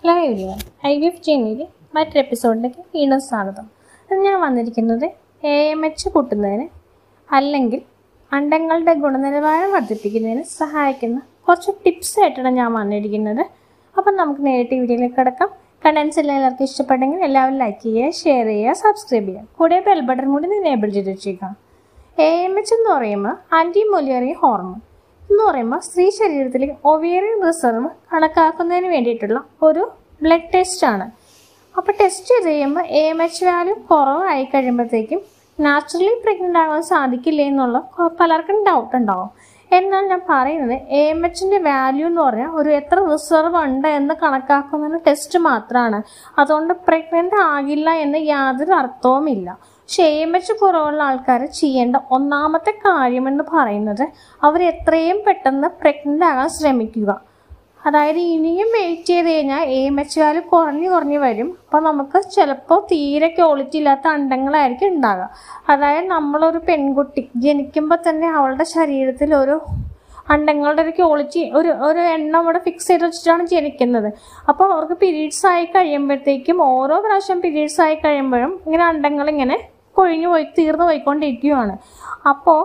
hello everyone I V F ചെയ്യുന്നതിൽ മറ്റൊരു എപ്പിസോഡിലേക്ക് വീണ്ടും സ്വാഗതം ഇന്ന് ഞാൻ വന്നിരിക്കുന്നത് എ എം എച്ച് കൂട്ടുന്നതിന് അല്ലെങ്കിൽ അണ്ടങ്ങളുടെ ഗുണനിലവാരം വർദ്ധിപ്പിക്കുന്നതിന് സഹായിക്കുന്ന കുറച്ച് ടിപ്സ് ആയിട്ടാണ് ഞാൻ വന്നിരിക്കുന്നത് അപ്പം നമുക്ക് നേരിട്ട് വീഡിയോയിലേക്ക് കിടക്കാം കണ്ടൻസ് എല്ലാം എല്ലാവർക്കും ഇഷ്ടപ്പെട്ടെങ്കിൽ എല്ലാവരും ലൈക്ക് ചെയ്യുക ഷെയർ ചെയ്യുക സബ്സ്ക്രൈബ് ചെയ്യുക കൂടെ ബെൽ ബട്ടൺ കൂടി എനേബിൾ ചെയ്ത് വെച്ചേക്കാം എ എം എച്ച് എന്ന് പറയുമ്പോൾ ആൻറ്റി മൊലിയറി ഹോർമോൺ എന്ന് പറയുമ്പോൾ സ്ത്രീ ശരീരത്തിലെ ഒവേറിയൻ റിസർവ് കണക്കാക്കുന്നതിന് വേണ്ടിയിട്ടുള്ള ഒരു ബ്ലഡ് ടെസ്റ്റ് ആണ് അപ്പോൾ ടെസ്റ്റ് ചെയ്ത് കഴിയുമ്പോൾ എ എം എച്ച് വാല്യൂ കുറവായി കഴിയുമ്പോഴത്തേക്കും നാച്ചുറലി പ്രഗ്നൻ്റ് ആകാൻ സാധിക്കില്ലേ എന്നുള്ള കൊ- പലർക്കും ഡൗട്ട് ഉണ്ടാവും എന്നാൽ ഞാൻ പറയുന്നത് എ എം എച്ചിൻ്റെ വാല്യൂ എന്ന് പറഞ്ഞാൽ ഒരു എത്ര റിസർവ് ഉണ്ട് എന്ന് കണക്കാക്കുന്ന ടെസ്റ്റ് മാത്രമാണ് അതുകൊണ്ട് പ്രഗ്നൻ്റ് ആകില്ല എന്ന് യാതൊരു അർത്ഥവുമില്ല പക്ഷേ എ എം എച്ച് കുറവുള്ള ആൾക്കാർ ചെയ്യേണ്ട ഒന്നാമത്തെ കാര്യമെന്ന് പറയുന്നത് അവർ എത്രയും പെട്ടെന്ന് പ്രഗ്നൻ്റ് ആകാൻ ശ്രമിക്കുക അതായത് ഇനിയും വെയിറ്റ് ചെയ്ത് കഴിഞ്ഞാൽ എ എം എച്ച് വാല്യൂ കുറഞ്ഞു കുറഞ്ഞു വരും അപ്പോൾ നമുക്ക് ചിലപ്പോൾ തീരെ ക്വാളിറ്റി ഇല്ലാത്ത അണ്ടങ്ങളായിരിക്കും ഉണ്ടാകുക അതായത് നമ്മളൊരു പെൺകുട്ടി ജനിക്കുമ്പോൾ തന്നെ അവളുടെ ശരീരത്തിൽ ഒരു അണ്ടങ്ങളുടെ ഒരു ക്വാളിറ്റി ഒരു ഒരു എണ്ണം അവിടെ ഫിക്സ് ചെയ്ത് വെച്ചിട്ടാണ് ജനിക്കുന്നത് അപ്പോൾ അവർക്ക് പീരീഡ്സ് ആയി കഴിയുമ്പോഴത്തേക്കും ഓരോ പ്രാവശ്യം പീരീഡ്സ് ആയി കഴിയുമ്പോഴും ഇങ്ങനെ അണ്ടങ്ങൾ ഇങ്ങനെ കൊഴിഞ്ഞു പോയി തീർന്നു പോയിക്കൊണ്ടിരിക്കുകയാണ് അപ്പോൾ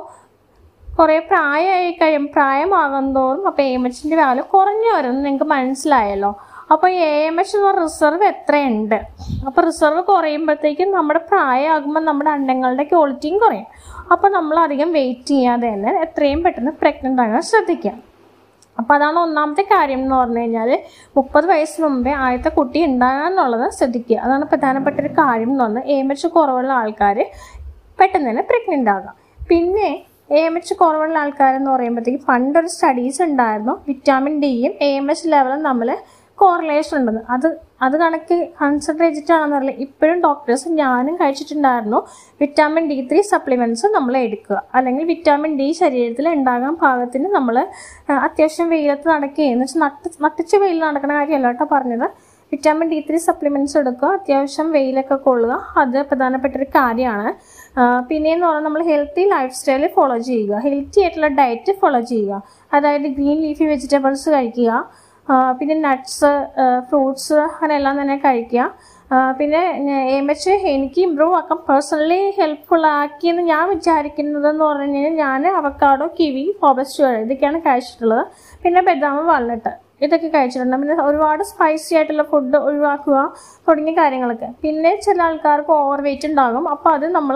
കുറേ പ്രായമായി കഴിയും പ്രായമാകും തോറും അപ്പോൾ എ എം എച്ചിൻ്റെ വാല്യൂ കുറഞ്ഞു വരുമെന്ന് നിങ്ങൾക്ക് മനസ്സിലായല്ലോ അപ്പോൾ എ എം എച്ച് എന്ന് പറഞ്ഞ റിസർവ് എത്രയുണ്ട് അപ്പോൾ റിസർവ് കുറയുമ്പോഴത്തേക്കും നമ്മുടെ പ്രായമാകുമ്പോൾ നമ്മുടെ അണ്ടങ്ങളുടെ ക്വാളിറ്റിയും കുറയും അപ്പോൾ നമ്മൾ അധികം വെയിറ്റ് ചെയ്യാതെ തന്നെ എത്രയും പെട്ടെന്ന് പ്രഗ്നൻ്റ് ആകാൻ ശ്രദ്ധിക്കാം അപ്പോൾ അതാണ് ഒന്നാമത്തെ കാര്യം എന്ന് പറഞ്ഞു കഴിഞ്ഞാൽ മുപ്പത് വയസ്സിന് മുമ്പേ ആദ്യത്തെ കുട്ടി ഉണ്ടാകാന്നുള്ളത് ശ്രദ്ധിക്കുക അതാണ് പ്രധാനപ്പെട്ട ഒരു കാര്യം എന്ന് പറഞ്ഞാൽ എ എം എച്ച് കുറവുള്ള ആൾക്കാർ പെട്ടെന്ന് തന്നെ പ്രഗ്നൻ്റ് ആകാം പിന്നെ എ എം എച്ച് കുറവുള്ള ആൾക്കാരെന്ന് പറയുമ്പോഴത്തേക്ക് പണ്ടൊരു സ്റ്റഡീസ് ഉണ്ടായിരുന്നു വിറ്റാമിൻ ഡിയും എ എം എച്ച് ലെവലും തമ്മിൽ കോറിലേഷൻ ഉണ്ടെന്ന് അത് അത് കണക്ക് കൺസിഡർ ചെയ്തിട്ടാണെന്ന് അറിയില്ല ഇപ്പോഴും ഡോക്ടേഴ്സ് ഞാനും കഴിച്ചിട്ടുണ്ടായിരുന്നു വിറ്റാമിൻ ഡി ത്രീ സപ്ലിമെൻറ്റ്സ് നമ്മൾ എടുക്കുക അല്ലെങ്കിൽ വിറ്റാമിൻ ഡി ശരീരത്തിൽ ഉണ്ടാകാൻ പാകത്തിന് നമ്മൾ അത്യാവശ്യം വെയിലത്ത് നടക്കുകയും എന്ന് വെച്ചാൽ നട്ട് നട്ടിച്ച് വെയിൽ നടക്കുന്ന കാര്യമല്ല കേട്ടോ പറഞ്ഞത് വിറ്റാമിൻ ഡി ത്രീ സപ്ലിമെൻറ്റ്സ് എടുക്കുക അത്യാവശ്യം വെയിലൊക്കെ കൊള്ളുക അത് പ്രധാനപ്പെട്ട ഒരു കാര്യമാണ് പിന്നെയെന്ന് പറഞ്ഞാൽ നമ്മൾ ഹെൽത്തി ലൈഫ് സ്റ്റൈൽ ഫോളോ ചെയ്യുക ഹെൽത്തി ആയിട്ടുള്ള ഡയറ്റ് ഫോളോ ചെയ്യുക അതായത് ഗ്രീൻ ലീഫി വെജിറ്റബിൾസ് കഴിക്കുക ആ, പിന്നെ നട്ട്സ് ഫ്രൂട്ട്സ് അങ്ങനെയെല്ലാം തന്നെ കഴിക്കുക ആ, പിന്നെ എം എച്ച് എനിക്ക് ഇമ്പ്രൂവ് ആക്കാൻ പേഴ്സണലി ഹെൽപ്ഫുൾ ആക്കിയെന്ന് ഞാൻ വിചാരിക്കുന്നതെന്ന് പറഞ്ഞു കഴിഞ്ഞാൽ ഞാൻ അവക്കാടോ കിവി ഫോബസ്റ്റ് ഇതൊക്കെയാണ് കഴിച്ചിട്ടുള്ളത് പിന്നെ ബദാം വാൾനട്ട് ഇതൊക്കെ കഴിച്ചിട്ടുണ്ട് പിന്നെ ഒരുപാട് സ്പൈസി ആയിട്ടുള്ള ഫുഡ് ഒഴിവാക്കുക തുടങ്ങിയ കാര്യങ്ങളൊക്കെ പിന്നെ ചില ആൾക്കാർക്ക് ഓവർ വെയിറ്റ് ഉണ്ടാകും അപ്പോൾ അത് നമ്മൾ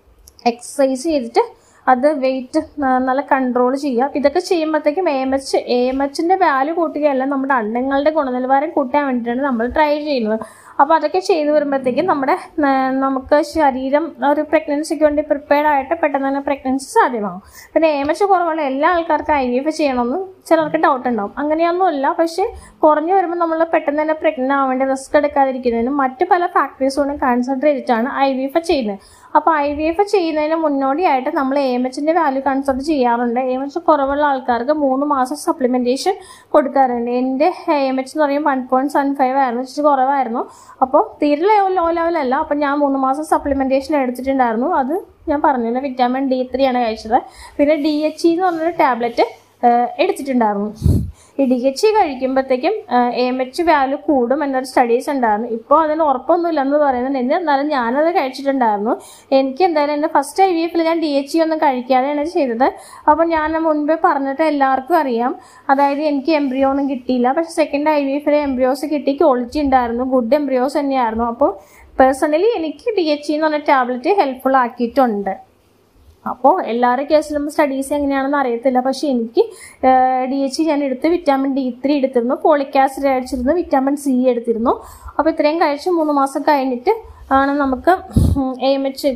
എക്സസൈസ് ചെയ്തിട്ട് അത് വെയിറ്റ് നല്ല കൺട്രോൾ ചെയ്യുക ഇതൊക്കെ ചെയ്യുമ്പോഴത്തേക്കും A M H A M എച്ചിൻ്റെ വാല്യൂ കൂട്ടുകയല്ല നമ്മുടെ അണ്ടങ്ങളുടെ ഗുണനിലവാരം കൂട്ടാൻ വേണ്ടിയിട്ടാണ് നമ്മൾ ട്രൈ ചെയ്യുന്നത് അപ്പോൾ അതൊക്കെ ചെയ്തു വരുമ്പോഴത്തേക്കും നമ്മുടെ ആ, നമുക്ക് ശരീരം ഒരു പ്രഗ്നൻസിക്ക് വേണ്ടി പ്രിപ്പയർഡ് ആയിട്ട് പെട്ടെന്ന് തന്നെ പ്രഗ്നൻസി സാധ്യമാകും പിന്നെ എ എം എച്ച് കുറവുള്ള എല്ലാ ആൾക്കാർക്കും ഐ വി എഫ് ചെയ്യണമെന്ന് ചിലർക്ക് ഡൗട്ട് ഉണ്ടാവും അങ്ങനെയൊന്നുമില്ല പക്ഷേ കുറഞ്ഞു വരുമ്പോൾ നമ്മൾ പെട്ടെന്ന് തന്നെ പ്രഗ്നൻ്റ് ആവാൻ വേണ്ടി റിസ്ക് എടുക്കാതിരിക്കുന്നതിനും മറ്റ് പല ഫാക്ടറീസുകളും കൺസിഡർ ചെയ്തിട്ടാണ് ഐ വി എഫ് ചെയ്യുന്നത് അപ്പോൾ ഐ വി എഫ് ചെയ്യുന്നതിന് മുന്നോടിയായിട്ട് നമ്മൾ എ എം എച്ചിൻ്റെ വാല്യൂ കൺസിഡർ ചെയ്യാറുണ്ട് എ എം എച്ച് കുറവുള്ള ആൾക്കാർക്ക് മൂന്ന് മാസം സപ്ലിമെൻറ്റേഷൻ കൊടുക്കാറുണ്ട് എൻ്റെ എ എം എച്ച് എന്ന് പറയുമ്പോൾ വൺ പോയിൻറ്റ് സെവൻ ഫൈവ് ആയിരുന്നു ഇച്ചിരി കുറവായിരുന്നു അപ്പോൾ തീരെ ലോ ലോ ലെവലല്ല അപ്പോൾ ഞാൻ മൂന്ന് മാസം സപ്ലിമെൻറ്റേഷൻ എടുത്തിട്ടുണ്ടായിരുന്നു അത് ഞാൻ പറഞ്ഞില്ല വിറ്റാമിൻ ഡി ത്രീ ആണ് കഴിച്ചത് പിന്നെ ഡി എച്ച് ഇ എന്ന് പറഞ്ഞൊരു ടാബ്ലറ്റ് എടുത്തിട്ടുണ്ടായിരുന്നു ഈ ഡി എച്ച് കഴിക്കുമ്പോഴത്തേക്കും എ എം എച്ച് വാല്യൂ കൂടും എന്നൊരു സ്റ്റഡീസ് ഉണ്ടായിരുന്നു ഇപ്പോൾ അതിന് ഉറപ്പൊന്നുമില്ല എന്ന് പറയുന്നുണ്ട് എന്ത് എന്നാലും ഞാനത് കഴിച്ചിട്ടുണ്ടായിരുന്നു എനിക്ക് എന്തായാലും എൻ്റെ ഫസ്റ്റ് ഐ വി എഫിൽ ഞാൻ ഡി എച്ച് ഒന്നും കഴിക്കാതെയാണ് ചെയ്തത് അപ്പോൾ ഞാൻ മുൻപേ പറഞ്ഞിട്ട് എല്ലാവർക്കും അറിയാം അതായത് എനിക്ക് എംബ്രിയോ ഒന്നും കിട്ടിയില്ല പക്ഷേ സെക്കൻഡ് ഐ വി എഫിൽ എംബ്രിയോസ് കിട്ടി ക്വാളിറ്റി ഉണ്ടായിരുന്നു ഗുഡ് എംബ്രിയോസ് തന്നെയായിരുന്നു അപ്പോൾ പേഴ്സണലി എനിക്ക് ഡി എച്ച് എന്ന് പറഞ്ഞ ടാബ്ലറ്റ് ഹെൽപ്ഫുൾ ആക്കിയിട്ടുണ്ട് അപ്പോൾ എല്ലാവരുടെ കേസിലും സ്റ്റഡീസ് എങ്ങനെയാണെന്ന് അറിയത്തില്ല പക്ഷേ എനിക്ക് ഡി എച്ച് ഞാൻ എടുത്ത് വിറ്റാമിൻ ഡി ത്രീ എടുത്തിരുന്നു ഫോളിക് ആസിഡ് കഴിച്ചിരുന്നു വിറ്റാമിൻ സി എടുത്തിരുന്നു അപ്പോൾ ഇത്രയും കഴിച്ച് മൂന്ന് മാസം കഴിഞ്ഞിട്ട് ആണ് നമുക്ക് A M H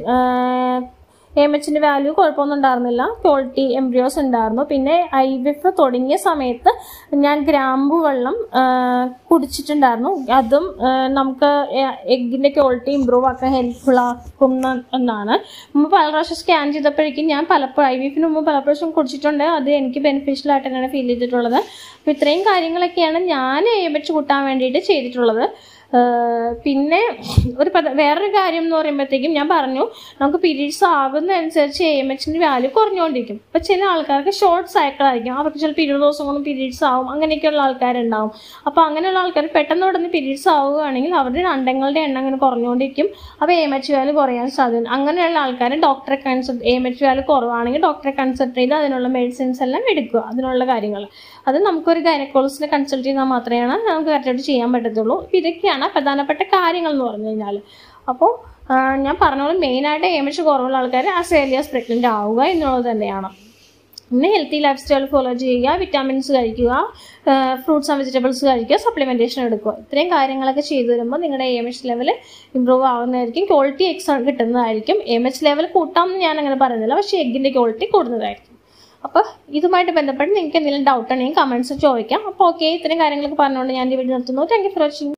A M എച്ചിൻ്റെ വാല്യൂ കുഴപ്പമൊന്നും ഉണ്ടായിരുന്നില്ല ക്വാളിറ്റി എംബ്രിയോസ് ഉണ്ടായിരുന്നു പിന്നെ ഐ വി എഫ് തുടങ്ങിയ സമയത്ത് ഞാൻ ഗ്രാമ്പു വെള്ളം ആ, കുടിച്ചിട്ടുണ്ടായിരുന്നു അതും ആ, നമുക്ക് എഗ്ഗിൻ്റെ ക്വാളിറ്റി ഇമ്പ്രൂവ് ആക്കാൻ ഹെൽപ്ഫുൾ ആക്കും ന്ന- എന്നാണ് മുമ്പ് പല പ്രാവശ്യം സ്കാൻ ചെയ്തപ്പോഴേക്കും ഞാൻ പലപ്പോഴും ഐ വി എഫിന് മുമ്പ് പല പ്രാവശ്യം കുടിച്ചിട്ടുണ്ട് അത് എനിക്ക് ബെനിഫിഷ്യൽ ആയിട്ട് തന്നെയാണ് ഫീൽ ചെയ്തിട്ടുള്ളത് അപ്പോൾ ഇത്രയും കാര്യങ്ങളൊക്കെയാണ് ഞാൻ എ എം എച്ച് കൂട്ടാൻ വേണ്ടിയിട്ട് ചെയ്തിട്ടുള്ളത് ആഹ് പിന്നെ ഒരു പദ വേറൊരു കാര്യം എന്ന് പറയുമ്പോഴത്തേക്കും ഞാൻ പറഞ്ഞു നമുക്ക് പീരീഡ്സ് ആകുന്നതനുസരിച്ച് എ എം എച്ചിൻ്റെ വാല്യൂ കുറഞ്ഞുകൊണ്ടിരിക്കും അപ്പോൾ ചില ആൾക്കാർക്ക് ഷോർട്ട് സൈക്കിൾ ആയിരിക്കും അവർക്ക് ചിലപ്പോൾ ഇരുപത് ദിവസം കൊണ്ട് പീരീഡ്സ് ആവും അങ്ങനെയൊക്കെയുള്ള ആൾക്കാരുണ്ടാവും അപ്പോൾ അങ്ങനെയുള്ള ആൾക്കാർ പെട്ടെന്ന് ഉടനെ പീരീഡ്സ് ആവുകയാണെങ്കിൽ അവരുടെ അണ്ടങ്ങളുടെ എണ്ണം അങ്ങനെ കുറഞ്ഞുകൊണ്ടിരിക്കും അപ്പോൾ എ എം എച്ച് വാല്യൂ കുറയാൻ സാധ്യത അങ്ങനെയുള്ള ആൾക്കാർ ഡോക്ടറെ consult A M H value കുറവാണെങ്കിൽ ഡോക്ടറെ കൺസൾട്ട് ചെയ്ത് അതിനുള്ള മെഡിസിൻസ് എല്ലാം എടുക്കുക അതിനുള്ള കാര്യങ്ങൾ അത് നമുക്കൊരു ഗൈനക്കോളജിസ്റ്റിനെ കൺസൾട്ട് ചെയ്താൽ മാത്രമേ നമുക്ക് കറക്റ്റായിട്ട് ചെയ്യാൻ പറ്റത്തുള്ളൂ അപ്പോൾ ഇതൊക്കെയാണ് പ്രധാനപ്പെട്ട കാര്യങ്ങൾ എന്ന് പറഞ്ഞു കഴിഞ്ഞാൽ അപ്പോൾ ഞാൻ പറഞ്ഞ പോലെ മെയിനായിട്ട് എം എച്ച് കുറവുള്ള ആൾക്കാർ ആസ് ഏർലി ആസ് പ്രഗ്നൻ്റ് ആവുക എന്നുള്ളത് തന്നെയാണ് പിന്നെ ഹെൽത്തി ലൈഫ് സ്റ്റൈൽ ഫോളോ ചെയ്യുക വിറ്റാമിൻസ് കഴിക്കുക ഫ്രൂട്ട്സ് ആൻഡ് വെജിറ്റബിൾസ് കഴിക്കുക സപ്ലിമെൻറ്റേഷൻ എടുക്കുക ഇത്രയും കാര്യങ്ങളൊക്കെ ചെയ്തു വരുമ്പോൾ നിങ്ങളുടെ എം എച്ച് ലെവൽ ഇമ്പ്രൂവ് ആവുന്നതായിരിക്കും ക്വാളിറ്റി എക്സ് കിട്ടുന്നതായിരിക്കും എം എച്ച് ലെവൽ കൂട്ടാമെന്ന് ഞാൻ അങ്ങനെ പറയുന്നില്ല പക്ഷേ എഗ്ഗിൻ്റെ ക്വാളിറ്റി കൂടുന്നതായിരിക്കും അപ്പോൾ ഇതുമായിട്ട് ബന്ധപ്പെട്ട് നിങ്ങൾക്ക് എന്തെങ്കിലും ഡൗട്ട് ഉണ്ടെങ്കിൽ കമൻസ് ചോദിക്കാം അപ്പോൾ ഓക്കെ ഇത്രയും കാര്യങ്ങളൊക്കെ പറഞ്ഞുകൊണ്ട് ഞാൻ ഈ വീഡിയോ നിർത്തുന്നു താങ്ക് യു ഫോർ വാച്ചിങ്